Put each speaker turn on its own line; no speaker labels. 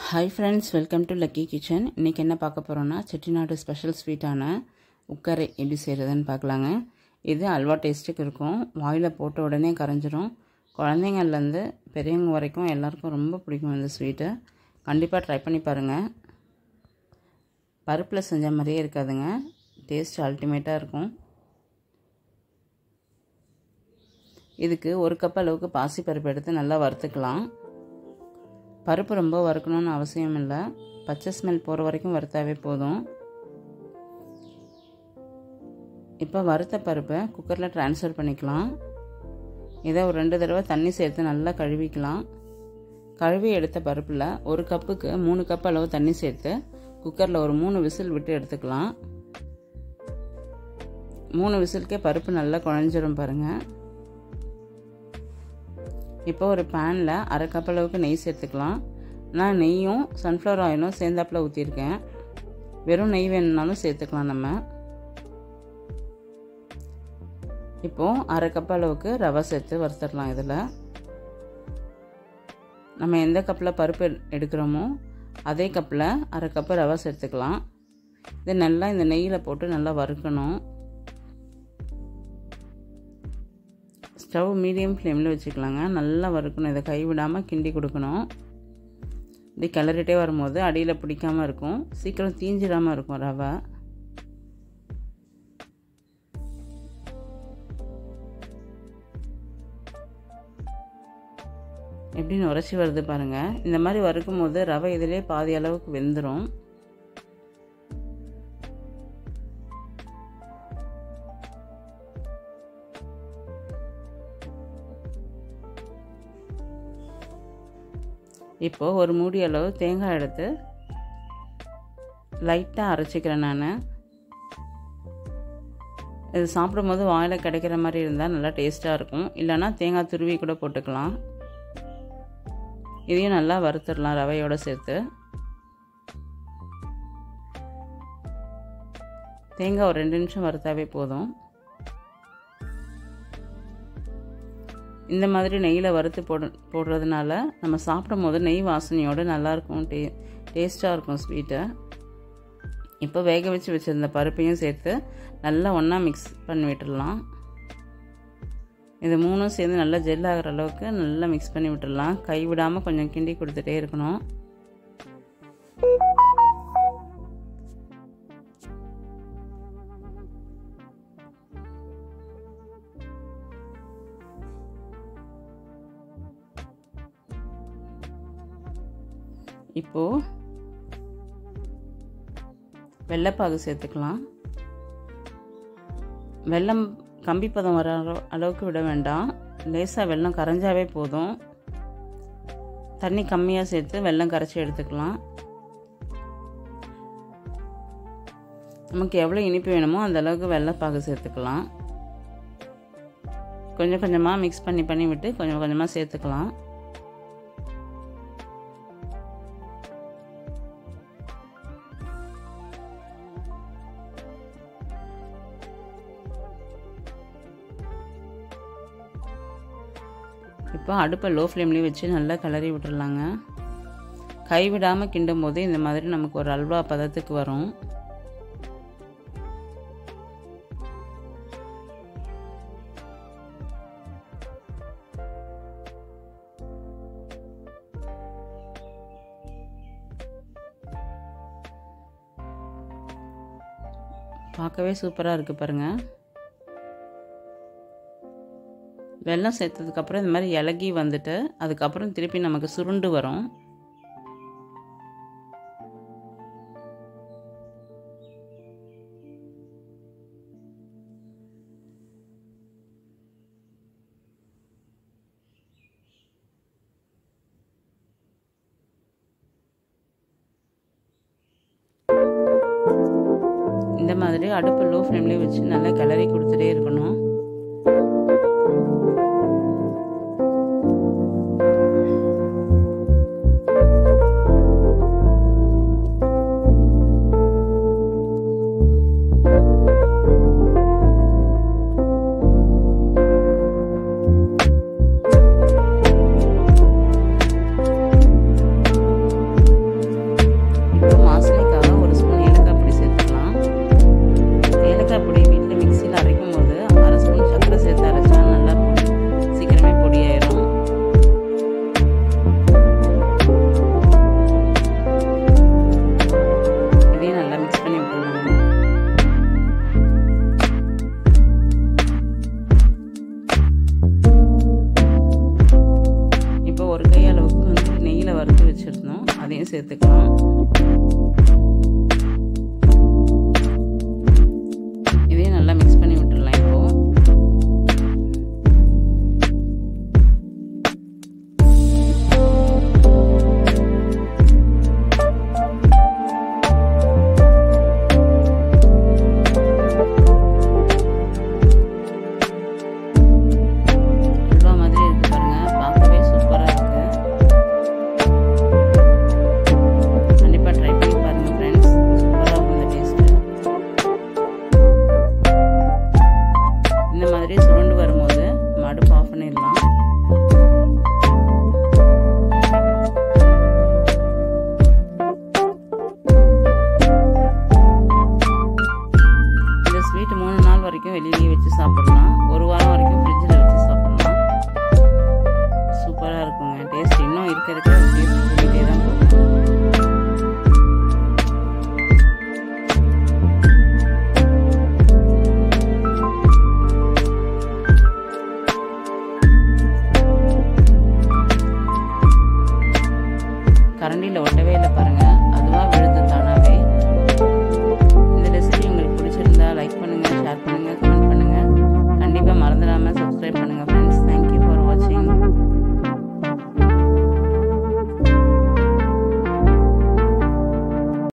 hi friends welcome to Lucky Kitchen இன்றைக்கி என்ன பார்க்க போகிறோன்னா செட்டிநாடு ஸ்பெஷல் ஸ்வீட்டான உக்கரை எப்படி செய்கிறதுன்னு பார்க்கலாங்க இது அல்வா டேஸ்ட்டுக்கு இருக்கும் வாயில் போட்ட உடனே கரைஞ்சிரும் குழந்தைங்கள்லேருந்து பெரியவங்க வரைக்கும் எல்லாருக்கும் ரொம்ப பிடிக்கும் இந்த ஸ்வீட்டு கண்டிப்பாக ட்ரை பண்ணி பாருங்கள் பருப்பில் செஞ்ச மாதிரியே இருக்காதுங்க டேஸ்ட் அல்டிமேட்டாக இருக்கும் இதுக்கு ஒரு கப் அளவுக்கு பாசி பருப்பு எடுத்து நல்லா வறுத்துக்கலாம் பருப்பு ரொம்ப வறுக்கணும்னு அவசியம் இல்லை பச்சை ஸ்மெல் போகிற வரைக்கும் வறுத்தாவே போதும் இப்போ வறுத்த பருப்பை குக்கரில் ட்ரான்ஸ்ஃபர் பண்ணிக்கலாம் இதை ஒரு ரெண்டு தடவை தண்ணி சேர்த்து நல்லா கழுவிக்கலாம் கழுவி எடுத்த பருப்பில் ஒரு கப்புக்கு மூணு கப் அளவு தண்ணி சேர்த்து குக்கரில் ஒரு மூணு விசில் விட்டு எடுத்துக்கலாம் மூணு விசிலுக்கே பருப்பு நல்லா குழஞ்சிரும் பாருங்கள் இப்போ ஒரு பேனில் அரை கப் அளவுக்கு நெய் சேர்த்துக்கலாம் நான் நெய்யும் சன்ஃப்ளவர் ஆயிலும் சேர்ந்தாப்பில் ஊற்றிருக்கேன் வெறும் நெய் வேணும்னாலும் சேர்த்துக்கலாம் நம்ம இப்போது அரை கப் அளவுக்கு ரவை சேர்த்து வறுத்துடலாம் இதில் நம்ம எந்த கப்பில் பருப்பு எடுக்கிறோமோ அதே கப்பில் அரை கப்பு ரவை சேர்த்துக்கலாம் இது நல்லா இந்த நெய்யில் போட்டு நல்லா வறுக்கணும் ஸ்டவ் மீடியம் ஃப்ளேமில் வச்சுக்கலாங்க நல்லா வறுக்கணும் இதை கைவிடாமல் கிண்டி கொடுக்கணும் இப்படி கிளறிட்டே வரும்போது அடியில் பிடிக்காமல் இருக்கும் சீக்கிரம் தீஞ்சிடாமல் இருக்கும் ரவை எப்படின்னு உரைச்சி வருது பாருங்கள் இந்த மாதிரி வறுக்கும் போது ரவை இதிலே பாதி அளவுக்கு வெந்துடும் இப்போது ஒரு மூடி அளவு தேங்காய் எடுத்து லைட்டாக அரைச்சிக்கிறேன் நான் இது சாப்பிடும்போது வாயில் கிடைக்கிற மாதிரி இருந்தால் நல்லா டேஸ்ட்டாக இருக்கும் இல்லைனா தேங்காய் துருவி கூட போட்டுக்கலாம் இதையும் நல்லா வறுத்துடலாம் ரவையோடு சேர்த்து தேங்காய் ஒரு ரெண்டு நிமிஷம் வறுத்தாவே போதும் இந்த மாதிரி நெய்யில் வறுத்து போடு போடுறதுனால நம்ம சாப்பிடும் போது நெய் வாசனையோடு நல்லாயிருக்கும் டே டேஸ்ட்டாக இருக்கும் ஸ்வீட்டை இப்போ வேக வச்சு வச்சுருந்த பருப்பையும் சேர்த்து நல்லா ஒன்றா மிக்ஸ் பண்ணி விட்டுடலாம் இது மூணும் சேர்ந்து நல்லா ஜெல் ஆகிற அளவுக்கு நல்லா மிக்ஸ் பண்ணி விட்டுடலாம் கை விடாமல் கொஞ்சம் கிண்டி கொடுத்துட்டே இருக்கணும் இப்போது வெள்ளைப்பாகு சேர்த்துக்கலாம் வெள்ளம் கம்பி பதம் வர அளவுக்கு விட வேண்டாம் லேசாக வெள்ளம் கரைஞ்சாவே போதும் தண்ணி கம்மியாக சேர்த்து வெள்ளம் கரைச்சி எடுத்துக்கலாம் நமக்கு எவ்வளோ இனிப்பு வேணுமோ அந்த அளவுக்கு வெள்ளைப்பாகு சேர்த்துக்கலாம் கொஞ்சம் கொஞ்சமாக மிக்ஸ் பண்ணி பண்ணி விட்டு கொஞ்சம் கொஞ்சமாக சேர்த்துக்கலாம் இப்போ அடுப்பை லோ ஃப்ளேம்லேயே வச்சு நல்லா கிளறி விட்டுடலாங்க கைவிடாமல் கிண்டும் போது இந்த மாதிரி நமக்கு ஒரு அல்வா பதத்துக்கு வரும் பார்க்கவே சூப்பராக இருக்குது பாருங்கள் வெல்லம் சேர்த்ததுக்கப்புறம் இந்த மாதிரி இலகி வந்துட்டு அதுக்கப்புறம் திருப்பி நமக்கு சுருண்டு வரும் இந்த மாதிரி அடுப்பு லோ ஃப்ளேம்லேயே வச்சு நல்லா கிளறி கொடுத்துட்டே இருக்கணும் எடுத்து வச்சுருந்தோம் அதையும் சேர்த்துக்கலாம் இதையும் நல்லா மிக்ஸ் பண்ணி விட்டுடலாம் இப்போது அல்வா மாதிரி இருக்கு பாருங்க பார்க்கவே சூப்பராக இருக்கு கண்டிப்பாக ட்ரை பண்ணி பாருங்க ஃப்ரெண்ட்ஸ் சூப்பராக இருக்கும் இந்த டேஸ்ட்டு இந்த மாதிரி சுருண்டு வரும்போது நம்ம அடுப்பு ஆஃப் பண்ணிடலாம் இந்த ஸ்வீட் மூணு நாள் வரைக்கும் வெளியிலேயே வச்சு சாப்பிடலாம் ஒரு வாரம் வரைக்கும் ஃப்ரிட்ஜில் வச்சு சாப்பிடலாம் சூப்பராக இருக்குங்க டேஸ்ட் இன்னும் இருக்க இருக்க டேஸ்ட் கூட்டிகிட்டே தான் போகும் கரண்டியில் ஒட்டவே இல்லை பாருங்க